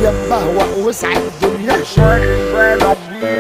يا مبهوق وسع الدنيا شاغل بالك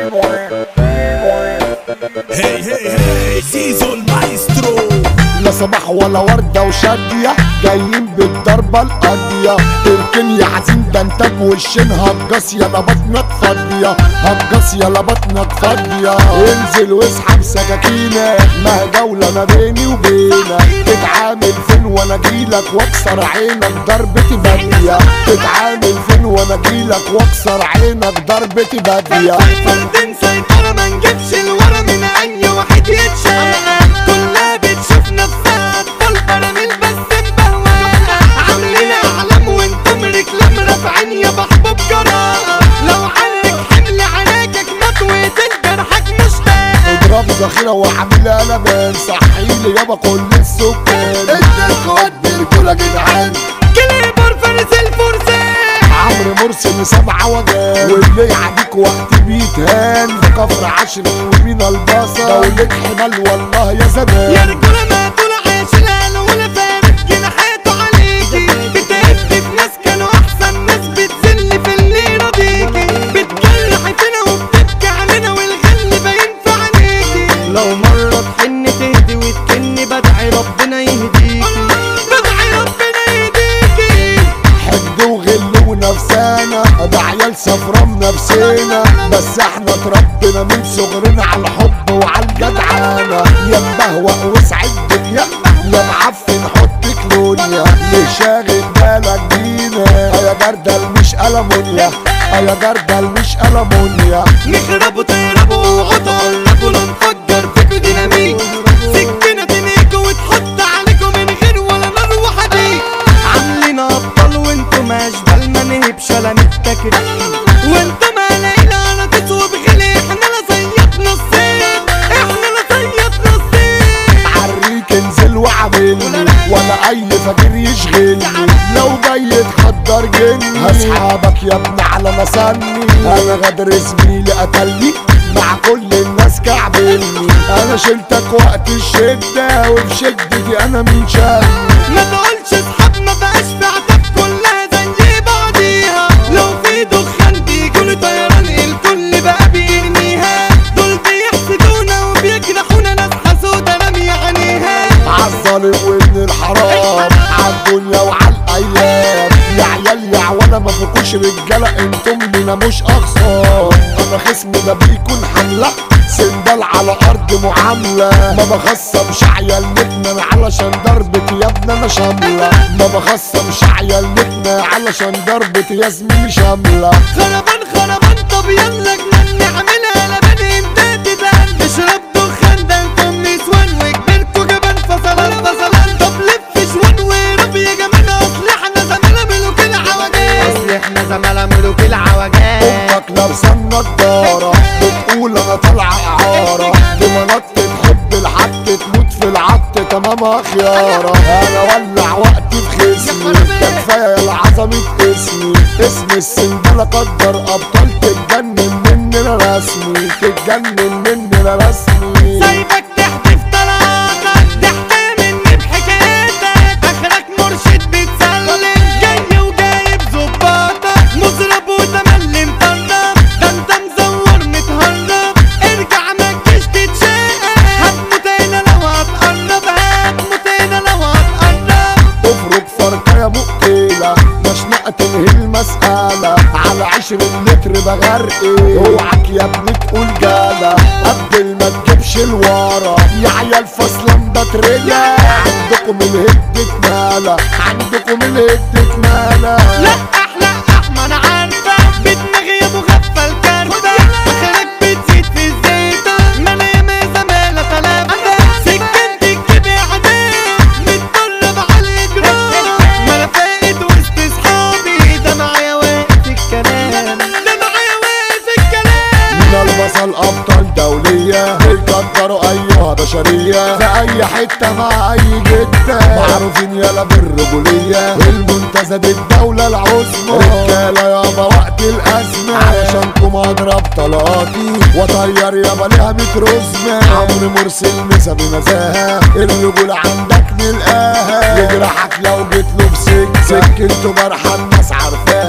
هي هي هي زيزو المايسترو لا صباح ولا وردة وشادية جايين بالضربة القاضية اركن يا حزين ده انت بوشين هتجص يا لا بطنك فاضية هتجص يا لا بطنك فاضية انزل واسحب سكاكينك ما هي جولة ما بيني وبينك تتعامل فين وانا اجيلك واكسر عينك ضربتي بادية تتعامل فين وانا اجيلك واكسر عينك ضربتي بادية فردين سيطرة ما نجيبش الورا من اي واحد يتشاق كلها بتشوف نفسها اطفال براميل بس مبهوقة عاملين اعلام وانتم رجلام رافعين يا محبوب جراء لو عنك حمل عناكك مات وتنجرحك مشتاق اضرب ذخيرة وعاملها لبان صحيلي يابا كل السكان اديك ودي الكولا جدعان كليبر فارس الفرسان عمرو مرسي سبعة وجان واللي يعديك وقت بيتهان في كفر عشر ومينا البصر دولة حمال والله يا يا زمان رجولة ما طول عايش الهلا ولا فارق جناحاته عليكي بتهد في ناس كانوا احسن ناس بتذل في اللي يرضيكي بتجرح فينا وبتبكي علينا والغل باين في عينيكي لو مرة تحن تهدي وتكني بدعي ربنا يهديكي بدعي ربنا يهديكي حد وغل ونفسانا ده عيال صفرا نفسنا بس احنا اتربينا من صغرنا على الحب وعلى الجدعانة يا مبهوق وسع الدنيا يا معفن حط كلونيا ليه شاغل بالك بينا يا جردل مش ألمونيا يا جردل مش ألمونيا نخربوا تهربوا وقعدوا قربوا لا نفجر فيكوا ديناميت سكينة تنيكوا وتحط عليكوا من غير ولا نار وحديد عاملين ابطال وانتوا ما اشبال ما نهبش ولا نفتكر وانتوا ما لاقينا على تسوى بغلي احنا لا زيت نصين احنا لا زيت نصين عريك انزل وعاملني ولا اي فقير يشغلني لو جاي تحضر جني هسحبك يا ابني على مسني انا غدر زميلي قتلني مع كل الناس كعبلني انا شلتك وقت الشدة وفي شدتي انا من شاني ما تقولش اصحاب ما بقاش في عتاب كلها زي بعضيها لو في دخان بيجولي طيران الكل بقى بيرميها دول بيحسدونا وبيجرحونا ناس حسودة رامية عينيها عالظالم وابن الحرام عالدنيا وعالايام يا عيال يا عوانا ما فيكوش رجاله انتم لينا مش اخصام انا خصمي ده بيكون حمله سندال على ارض معامله ما بخصمش عيال نتنا علشان ضربتي يا ابني انا شامله ما بخصمش عيال نتنا علشان ضربتي يا زميلي شامله خربان خربان طب يلا جنان نعملها لبن انت تبان اشرب دخان ده انتم نسوان وكبرتوا جبان فصلان فصلان طب لف شوان ورب يا جمال اصل احنا زمالة ملوك العواجيز اصل احنا زمالة ملوك العواجيز امك لابسه النضاره بتقول انا طالعه اعاره دي منط تحب الحط تموت في العط تمامها خياره انا ولع وقتي في خصمي ده كفايه العظمه اسمي اسم السندله قدر ابطال تتجنن مننا رسمي تتجنن مننا رسمي سايبك تحدف طلعاتك تحكي مني بحكاياتك اخرك مرشد بتسلم جاي وجايب ظباطك مضرب وتملي مطرب ده انت مزور متهرب ارجع ما تجيش تتشقق هتموت هنا لو هتقرب هتموت هنا لو هتقرب افرك فرقة مقتلة مشنقة تنهي المسألة على عشرين لتر بغرقي اوعك يا ابني تقول جالة قبل ما تجيبش الورا يا عيال فصلا بترية عندكم الهد اتمالة عندكم الهد اتمالة لا احلى احمر عارفة بدماغي يا مغفل كارثة اخرك بتزيد في الزيتة ما انا يا ما زمالة تلاتة سكنتك كده عداء متدرب على الاجرام ما انا فاقد وسط اصحابي ده معايا واقف الكلام ده معايا واقف الكلام من البصل ابطال دولية بيقدروا ايها بشرية في اي حتة مع اي جدة معروفين يلا بالرجولية المنتزه دي الدولة العظمى رجالة يابا وقت الازمة علشانكم اضرب طلقاتي واطير يابا ليها ميت رزمة عمرو مرسي المسا بنزاهة الرجولة عندك نلقاها يجرحك لو جيت له بسك سكنته جرحى الناس عارفاها سكنته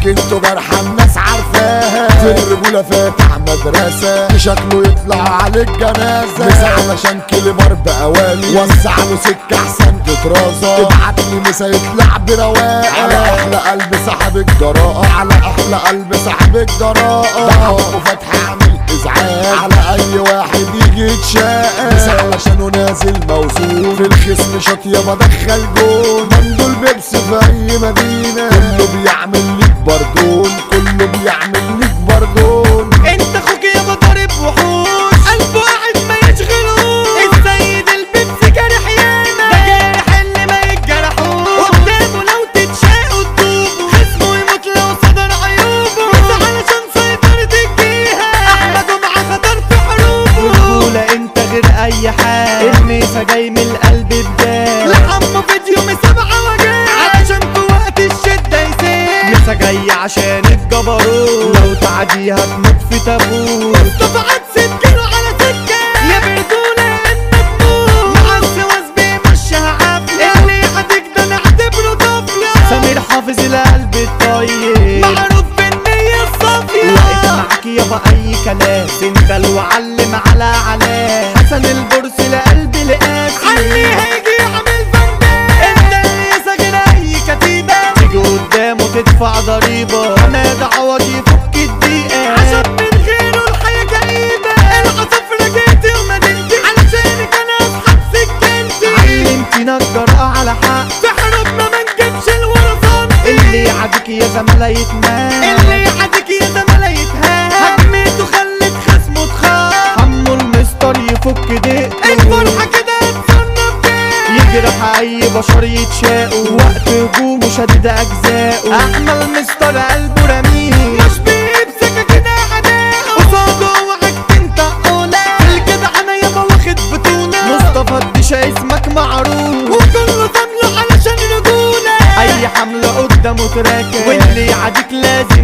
سكنته جرحى الناس عارفاها في الرجولة فاتح مدرسة شكله يطلع على الجنازة مسا علشان كليبر بأوالي وسع له سكة أحسن تترازة ابعت لي مسا يطلع برواقة على أحلى قلب صاحب الجراءة على أحلى قلب صاحب الجراءة ده حبه فتح عامل إزعاج على أي واحد يجي يتشاقى مسا علشانه نازل موزون في الخصم شاط يابا دخل جون مندول بيبس في أي مدينة كله بيعمل ليك بردون كله بيعمل ليك بردون انت اخوك يابا ضارب وحوش قلبه قاعد ما يشغلوش السيد البيبسي جارح ياما ده جارح اللي ما يتجرحوش قدامه لو تتشاقوا تدوبوا خصمه يموت لو صدر عيوبه بس علشان سيطرة الجيهة احمد جمعة خطر في حروبه رجولة انت غير اي حال الميسا جاي من القلب بدال لحمه فيديو مسابعة وجال علشان في وقت الشدة يسيب لسه جاي عشان الجبروت لو تعديها تموت في تابوت مصطفى عاد سكينه على سكة يا بردولة انك تموت مع السواس بيمشيها عافية اللي يعديك ده نعتبره طفلة سمير حافظ القلب الطيب معروف بالنية الصافية وقت معاك يابا اي كلام سندل وعلم على علام حسن البرس لقلب لقاسي علي هيجي يعمل فندق انت اللي يسجل اي كتيبة تيجي قدامه تدفع ضريبة حماد عوض يفك الدقيقة عشان من غيره الحياة كئيبة العصافرة جيتي ومدينتي علشانك انا اسحب سكنتي علمتينا الجرأة على حق في حروبنا ما نجيبش الورثان اللي يعاديك يا زمالة يتمان اللي يعاديك يا زمالة يتهان هجمته خلت خصمه تخاف حمو المستر يفك دقته الفرحة كده اتصنف يجرح اي بشر يتشاقوا وقت هجومه شدد اجزاؤه احمى المستر قلبه رميه مش بيمسك كده عداء قصاده وعك انت اولى الجدع انا يابا واخد بطولة مصطفى الدشا اسمك معروف وكله ضمله علشان رجولة اي حملة قدامه تراكب واللي يعاديك لازم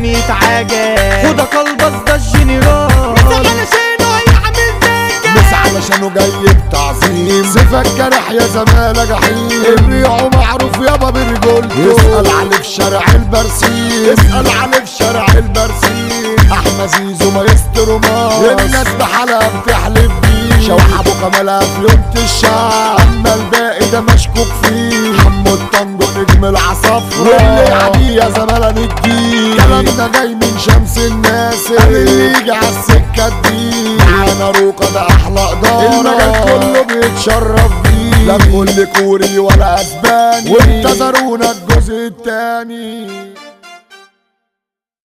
يتعاجب وده قلبس ده الجنرال بس علشانه هيعمل ذاكر بس علشانه جاي بتعظيم سيفك جرح يا زمالة جحيم الريعه معروف يابا برجولته اسأل عليه في شارع البرسيم اسأل عليه في شارع البرسيم احمد زيزو مايسترو مار الناس بحالها بتحلف بيه شوح ابو كمالها في يوم الشعب اما الباقي ده مشكوك فيه حمو الطنجو نجم العصافرة واللي عادي يا زمالة نديه كلامنا جاي من شمس الناس اللي يجي على السكة دي معانا روكا ده احلى ادارة المجال كله بيتشرف بيه لا كل كوري ولا اسباني وانتظرونا الجزء التاني